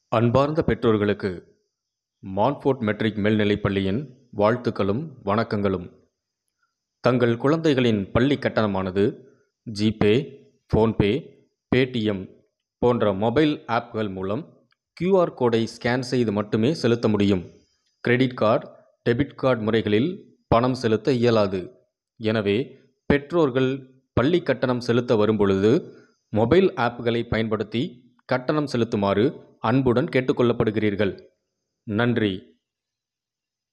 அன்பார்ந்த பெற்றோர்களுக்கு Montfort matric மேல்நிலைப் பள்ளியின் வாழ்த்துக்களும் வணக்கங்களும் தங்கள் குழந்தைகளின் பள்ளி கட்டணமானது ஜிபே ஃபோன்பே பேடிஎம் போன்ற மொபைல் ஆப்கள் மூலம் கியூஆர் கோடை ஸ்கேன் செய்து மட்டுமே செலுத்த முடியும் கிரெடிட் கார்டு டெபிட் கார்டு முறைகளில் பணம் செலுத்த இயலாது எனவே பெற்றோர்கள் பள்ளி கட்டணம் செலுத்த வரும்பொழுது மொபைல் ஆப்களை பயன்படுத்தி கட்டணம் செலுத்துமாறு அன்புடன் கேட்டுக்கொள்ளப்படுகிறீர்கள் நன்றி